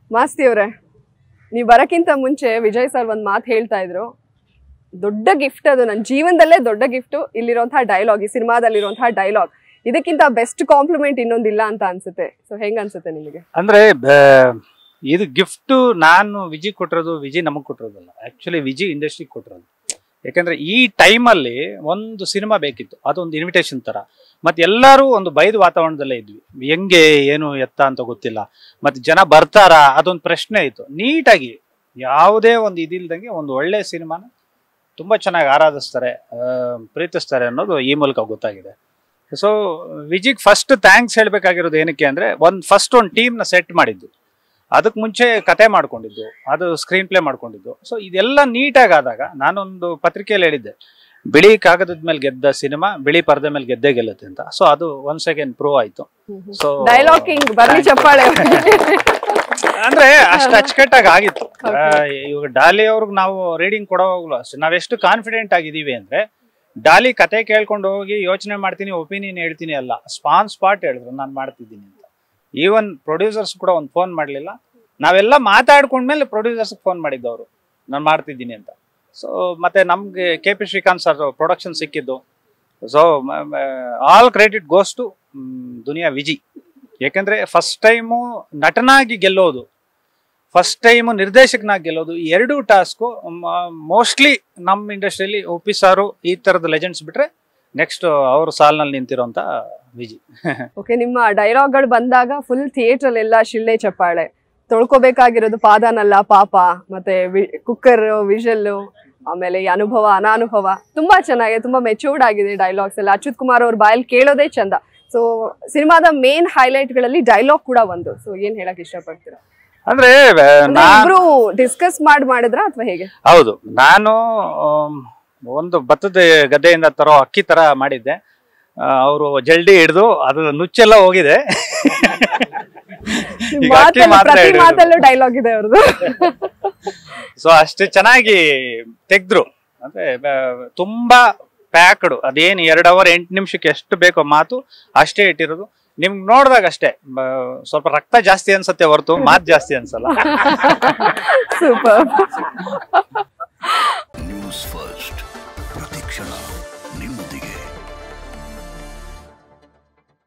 ಮಾಸ್ತಿ ಅವರೇ ನೀವು ಬರಕ್ಕಿಂತ ಮುಂಚೆ ವಿಜಯ್ ಸರ್ ಒಂದು ಮಾತು ಹೇಳ್ತಾ ಇದ್ರು ದೊಡ್ಡ ಗಿಫ್ಟ್ ಅದು ನನ್ನ ಜೀವನದಲ್ಲೇ ದೊಡ್ಡ ಗಿಫ್ಟು ಇಲ್ಲಿರುವಂತಹ ಡೈಲಾಗ್ ಈ ಸಿನಿಮಾದಲ್ಲಿರುವಂತಹ ಡೈಲಾಗ್ ಇದಕ್ಕಿಂತ ಬೆಸ್ಟ್ ಕಾಂಪ್ಲಿಮೆಂಟ್ ಇನ್ನೊಂದಿಲ್ಲ ಅಂತ ಅನ್ಸುತ್ತೆ ಸೊ ಹೆಂಗ್ ಅನ್ಸುತ್ತೆ ನಿಮಗೆ ಅಂದ್ರೆ ಬ- ಇದು ಗಿಫ್ಟ್ ನಾನು ವಿಜಿ ಕೊಟ್ಟಿರೋದು ವಿಜಿ ನಮಗ್ ಕೊಟ್ಟಿರೋದಲ್ಲ ಆಕ್ಚುಲಿ ವಿಜಿ ಇಂಡಸ್ಟ್ರಿಗೆ ಕೊಟ್ಟಿರೋದು ಯಾಕಂದ್ರೆ ಈ ಟೈಮಲ್ಲಿ ಒಂದು ಸಿನಿಮಾ ಬೇಕಿತ್ತು ಅದೊಂದು ಇನ್ವಿಟೇಷನ್ ತರ ಮತ್ತೆ ಎಲ್ಲರೂ ಒಂದು ಬೈದ ವಾತಾವರಣದಲ್ಲೇ ಇದ್ವಿ ಹೆಂಗೆ ಏನು ಎತ್ತ ಅಂತ ಗೊತ್ತಿಲ್ಲ ಮತ್ತೆ ಜನ ಬರ್ತಾರಾ ಅದೊಂದು ಪ್ರಶ್ನೆ ಇತ್ತು ನೀಟಾಗಿ ಯಾವುದೇ ಒಂದು ಇದಿಲ್ದಂಗೆ ಒಂದು ಒಳ್ಳೆ ಸಿನಿಮಾನ ತುಂಬಾ ಚೆನ್ನಾಗಿ ಆರಾಧಿಸ್ತಾರೆ ಆ, ಪ್ರೀತಿಸ್ತಾರೆ ಅನ್ನೋದು ಈ ಮೂಲಕ ಗೊತ್ತಾಗಿದೆ ಸೊ ವಿಜಿಗ್ ಫಸ್ಟ್ ಥ್ಯಾಂಕ್ಸ್ ಹೇಳ್ಬೇಕಾಗಿರೋದು ಏನಕ್ಕೆ ಅಂದ್ರೆ ಒಂದ್ ಫಸ್ಟ್ ಒಂದು ಟೀಮ್ ನ ಸೆಟ್ ಮಾಡಿದ್ದು ಅದಕ್ಕೆ ಮುಂಚೆ ಕತೆ ಮಾಡ್ಕೊಂಡಿದ್ದು ಅದು ಸ್ಕ್ರೀನ್ ಪ್ಲೇ ಮಾಡ್ಕೊಂಡಿದ್ದು ಸೊ ಇದೆಲ್ಲ ನೀಟಾಗಿ ಆದಾಗ ನಾನೊಂದು ಪತ್ರಿಕೆಯಲ್ಲಿ ಹೇಳಿದ್ದೆ ಬಿಳಿ ಕಾಗದದ ಮೇಲೆ ಗೆದ್ದ ಸಿನಿಮಾ ಬಿಳಿ ಪರದೆ ಮೇಲೆ ಗೆದ್ದೇ ಗೆಲ್ಲುತ್ತೆ ಅಂತ ಸೊ ಅದು ಒನ್ ಸೆಕೆಂಡ್ ಪ್ರೂವ್ ಆಯ್ತು ಸೊ ಡೈಲಾಗ್ ಕಿಂಗ್ ಬರ್ಲಿ ಚಪ್ಪಾಳೆ ಅಂದ್ರೆ ಅಷ್ಟು ಅಚ್ಚುಕಟ್ಟಾಗಿ ಆಗಿತ್ತು ಆ, ಇವಾಗ ಡಾಲಿ ಅವ್ರಿಗೆ ನಾವು ರೀಡಿಂಗ್ ಕೊಡೋವಾಗ್ಲೂ ಅಷ್ಟೇ ನಾವೆಷ್ಟು ಕಾನ್ಫಿಡೆಂಟ್ ಆಗಿದೀವಿ ಅಂದ್ರೆ ಡಾಲಿ ಕತೆ ಕೇಳ್ಕೊಂಡು ಹೋಗಿ ಯೋಚನೆ ಮಾಡ್ತೀನಿ ಒಪಿನಿಯನ್ ಹೇಳ್ತೀನಿ ಅಲ್ಲ ಸ್ಪಾನ್ ಸ್ಪಾಟ್ ಹೇಳಿದ್ರು ನಾನು ಮಾಡ್ತಿದ್ದೀನಿ ಅಂತ ಈವನ್ ಪ್ರೊಡ್ಯೂಸರ್ಸ್ ಕೂಡ ಒಂದು ಫೋನ್ ಮಾಡಲಿಲ್ಲ ನಾವೆಲ್ಲ ಮಾತಾಡ್ಕೊಂಡ್ಮೇಲೆ ಪ್ರೊಡ್ಯೂಸರ್ಸ್ ಫೋನ್ ಮಾಡಿದ್ದವರು ನಾನು ಮಾಡ್ತಿದ್ದೀನಿ ಅಂತ ಸೊ ಮತ್ತೆ ನಮ್ಗೆ K P Srikanth sir production ಸಿಕ್ಕಿದ್ದು so all credit goes to Duniya Viji ಯಾಕಂದ್ರೆ ಫಸ್ಟ್ ಟೈಮು ನಟನಾಗಿ ಗೆಲ್ಲೋದು ಫಸ್ಟ್ ಟೈಮು ನಿರ್ದೇಶಕನಾಗಿ ಗೆಲ್ಲೋದು ಈ ಎರಡೂ ಟಾಸ್ಕು ಮೋಸ್ಟ್ಲಿ ನಮ್ಮ ಇಂಡಸ್ಟ್ರಿಯಲ್ಲಿ ಒಪ್ಪಿ ಸಾರು ಈ ಥರದ ಲೆಜೆಂಡ್ಸ್ ಬಿಟ್ರೆ ನೆಕ್ಸ್ಟ್ ಅವ್ರ ಸಾಲಿನಲ್ಲಿ ನಿಂತಿರೋಂಥ ವಿಜಿ ಓಕೆ ನಿಮ್ಮ ಡೈಲಾಗ್ಗಳು ಬಂದಾಗ ಫುಲ್ ಥಿಯೇಟರ್ ಎಲ್ಲ ಶಿಳ್ಳೆ ಚಪ್ಪಾಳೆ ತೊಳ್ಕೊಬೇಕಾಗಿರೋದು ಪಾದನಲ್ಲ ಪಾಪ ಮತ್ತೆ ಕುಕ್ಕರ್ ವಿಷಲ್ಲು ಆಮೇಲೆ ಈ ಅನುಭವ ಅನಾನುಭವ ತುಂಬಾ ಚೆನ್ನಾಗಿದೆ ತುಂಬಾ ಮೆಚೂರ್ಡ್ ಆಗಿದೆ ಡೈಲಾಗ್ಸ್ ಎಲ್ಲ ಅಚ್ಯುತ್ ಕುಮಾರ್ ಅವ್ರ ಬಾಯಲ್ಲಿ ಕೇಳೋದೇ ಚಂದ ಸೊ ಸಿನಿಮಾದ ಮೇನ್ ಗಳಲ್ಲಿ ಡೈಲಾಗ್ ಕೂಡ ಒಂದು ಸೊ ಏನ್ ಹೇಳಕ್ ಇಷ್ಟಪಡ್ತೀರಾ ಅಂದ್ರೆ ಆ, ಅಂದ್ರೆ ನಾ ಇಬ್ರು ಡಿಸ್ಕಸ್ ಮಾಡಿ ಮಾಡಿದ್ರ ಅಥವಾ ಹೇಗೆ ಹೌದು ನಾನು ಆಮ್, ಒಂದು ಭತ್ತದ ಗದ್ದೆಯಿಂದ ತರೋ ಅಕ್ಕಿ ತರ ಮಾಡಿದ್ದೆ ಅವರು ಜಲ್ಡಿ ಹಿಡಿದು ಅದು ನುಚ್ಚೆಲ್ಲ ಹೋಗಿದೆ ಈಗ ಅಕ್ಕಿ ಮಾತಲ್ಲೂ ಮಾತ್ರ ಪ್ರತಿ ಹಿಡಿಯೋದು. ಮಾತಲ್ಲೂ ಡೈಲಾಗ್ ಇದೆ ಅವ್ರದ್ದು ಸೊ ಅಷ್ಟು ಚೆನ್ನಾಗಿ ತೆಗ್ದ್ರು ಅಂದ್ರೆ ಬ- ತುಂಬಾ ಪ್ಯಾಕ್ಡ್ ಅದೇನು ಎರಡು ಅವರ್ ಎಂಟು ನಿಮಿಷಕ್ಕೆ ಎಷ್ಟು ಬೇಕೋ ಮಾತು ಅಷ್ಟೇ ಇಟ್ಟಿರೋದು ನಿಮ್ಗೆ ನೋಡಿದಾಗ ಅಷ್ಟೇ ಬ- ಸ್ವಲ್ಪ ರಕ್ತ ಜಾಸ್ತಿ ಅನ್ಸತ್ತೆ ಹೊರತು ಮಾತು ಜಾಸ್ತಿ ಅನ್ಸಲ್ಲ ಸೂಪರ್ ನ್ಯೂಸ್ ಫಸ್ಟ್ ಪ್ರತಿಕ್ಷಣ ನಿಮ್ಮೊಂದಿಗೆ